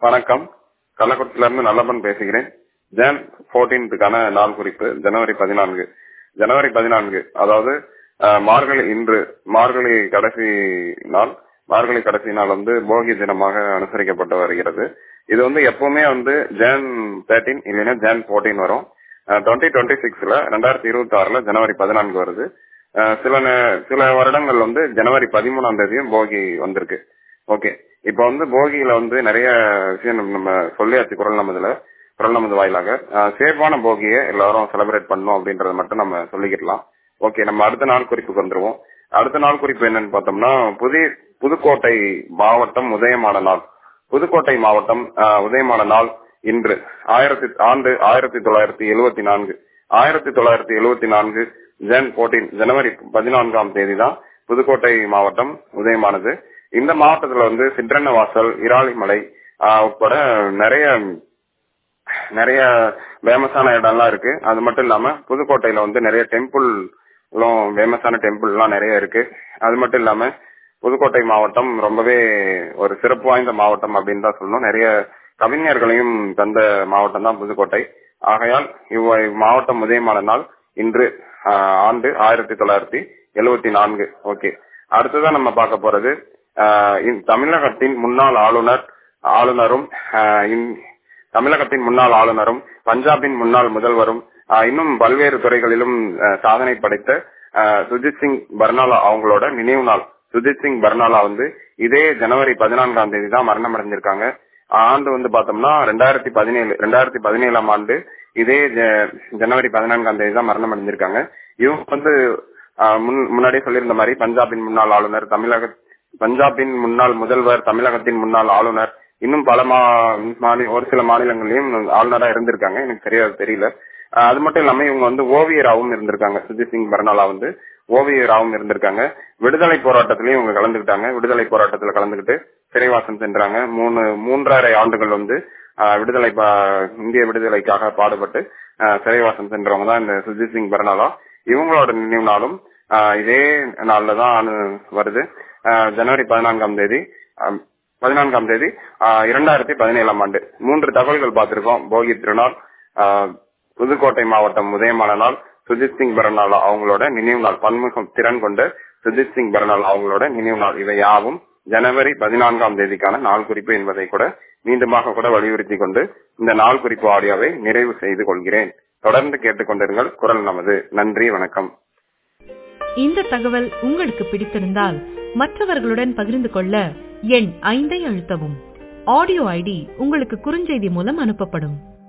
வணக்கம் கள்ளக்குறிச்சியில இருந்து நல்லப்பன் பேசுகிறேன் ஜான் போர்டீன்த்துக்கான நாள் குறிப்பு ஜனவரி பதினான்கு ஜனவரி பதினான்கு அதாவது அஹ், மார்கழி இன்று மார்கழி கடைசி நாள் மார்கழி கடைசி நாள் வந்து போகி தினமாக அனுசரிக்கப்பட்டு வருகிறது இது வந்து எப்பவுமே வந்து ஜான் தேர்ட்டீன் இல்லைன்னா ஜான் போர்டீன் வரும் டுவெண்ட்டி டுவெண்ட்டி சிக்ஸ்ல ரெண்டாயிரத்தி இருபத்தி ஆறுல ஜனவரி பதினான்கு வருது அஹ், சில நே- சில வருடங்கள் வந்து ஜனவரி பதிமூணாம் தேதியும் போகி வந்திருக்கு ஓகே இப்போ வந்து போகியில வந்து நிறைய விஷயம் நம்ம- நம்ம சொல்லியாச்சு குரல் நமதுல குரல் நமது வாயிலாக சேஃபான போகியை எல்லாரும் செலிப்ரேட் பண்ணணும் அப்படின்றத மட்டும் நம்ம சொல்லிக்கிடலாம் ஓகே நம்ம அடுத்த நாள் குறிப்புக்கு வந்துருவோம் அடுத்த நாள் குறிப்பு என்னன்னு பார்த்தோம்னா புதிய புதுக்கோட்டை மாவட்டம் உதயமான நாள் புதுக்கோட்டை மாவட்டம் ஆஹ், உதயமான நாள் இன்று ஆயிரத்தி ஆண்டு ஆயிரத்தி தொள்ளாயிரத்தி எழுவத்தி நான்கு ஆயிரத்தி தொள்ளாயிரத்தி எழுவத்தி நான்கு ஜன் போர்டீன் ஜனவரி பதினான்காம் தேதி தான் புதுக்கோட்டை மாவட்டம் உதயமானது இந்த மாவட்டத்துல வந்து சிற்றன்னவாசல் இராலிமலை ஆஹ், உட்பட நிறைய நிறைய ஃபேமஸான இடம்லாம் இருக்கு அது மட்டும் இல்லாம புதுக்கோட்டையில வந்து நிறைய டெம்பிள் ஃபேமஸான டெம்பிள் எல்லாம் நிறைய இருக்கு அது மட்டும் இல்லாம புதுக்கோட்டை மாவட்டம் ரொம்பவே ஒரு சிறப்பு வாய்ந்த மாவட்டம் அப்படின்னு தான் சொல்லணும் நிறைய கவிஞர்களையும் தந்த மாவட்டம் தான் புதுக்கோட்டை ஆகையால் இவ் மாவட்டம் உதயமான நாள் இன்று ஆஹ், ஆண்டு ஆயிரத்தி தொள்ளாயிரத்தி எழுவத்தி நான்கு ஓகே அடுத்ததான் நம்ம பார்க்க போறது ஆஹ், இந்த தமிழகத்தின் முன்னாள் ஆளுநர் ஆளுநரும் ஆஹ், இந்- தமிழகத்தின் முன்னாள் ஆளுநரும் பஞ்சாபின் முன்னாள் முதல்வரும் ஆஹ், இன்னும் பல்வேறு துறைகளிலும் ஆஹ், சாதனை படைத்த ஆஹ், சுஜித் சிங் பர்னாலா அவங்களோட நினைவு நாள் சுஜித் சிங் பர்னாலா வந்து இதே ஜனவரி பதினான்காம் தேதி தான் மரணம் அடைஞ்சிருக்காங்க ஆண்டு வந்து பார்த்தோம்னா ரெண்டாயிரத்தி பதினேழு ரெண்டாயிரத்தி பதினேழாம் ஆண்டு இதே ஜ- ஜனவரி பதினான்காம் தேதி தான் மரணம் அடைஞ்சிருக்காங்க இவங்க வந்து ஆஹ், முன்- முன்னாடியே சொல்லியிருந்த மாதிரி பஞ்சாபின் முன்னாள் ஆளுநர் தமிழக பஞ்சாபின் முன்னாள் முதல்வர் தமிழகத்தின் முன்னாள் ஆளுநர் இன்னும் பல மா மாநில ஒரு சில மாநிலங்களிலும் ஆளுநரா இருந்திருக்காங்க எனக்கு சரியா தெரியல ஆஹ் அது மட்டும் இல்லாம இவங்க வந்து ஓவியராகவும் இருந்திருக்காங்க சுஜித் சிங் பர்னாலா வந்து ஓவியராகவும் இருந்திருக்காங்க விடுதலை போராட்டத்திலயும் இவங்க கலந்துக்கிட்டாங்க விடுதலை போராட்டத்துல கலந்துக்கிட்டு சிறைவாசம் சென்றாங்க மூணு மூன்றரை ஆண்டுகள் வந்து ஆஹ் விடுதலை பா- இந்திய விடுதலைக்காக பாடுபட்டு ஆஹ் சிறைவாசம் சென்றவங்க தான் இந்த சுஜித் சிங் பர்னாலா இவங்களோட நினைவு நாளும் ஆஹ் இதே நாள்ல தான் அனு- வருது ஆஹ் ஜனவரி பதினான்காம் தேதி ஆஹ் பதினான்காம் தேதி ஆஹ் இரண்டாயிரத்தி பதினேழாம் ஆண்டு மூன்று தகவல்கள் பார்த்திருக்கோம் போகி திருநாள் ஆஹ் புதுக்கோட்டை மாவட்டம் உதயமான நாள் சுஜித் சிங் பரநாள் அவங்களோட நினைவு நாள் பன்முகம் திறன் கொண்ட சுஜித் சிங் பரநாள் அவங்களோட நினைவு நாள் இவை யாவும் ஜனவரி பதினான்காம் தேதிக்கான நாள் குறிப்பு என்பதை கூட மீண்டுமாக கூட வலியுறுத்தி கொண்டு இந்த நாள் குறிப்பு ஆடியோவை நிறைவு செய்து கொள்கிறேன் தொடர்ந்து கேட்டுக்கொண்டிருங்கள் குரல் நமது நன்றி வணக்கம் இந்த தகவல் உங்களுக்கு பிடித்திருந்தால் மற்றவர்களுடன் பகிர்ந்து கொள்ள எண் ஐந்தை அழுத்தவும் ஆடியோ ஐடி உங்களுக்கு குறுஞ்செய்தி மூலம் அனுப்பப்படும்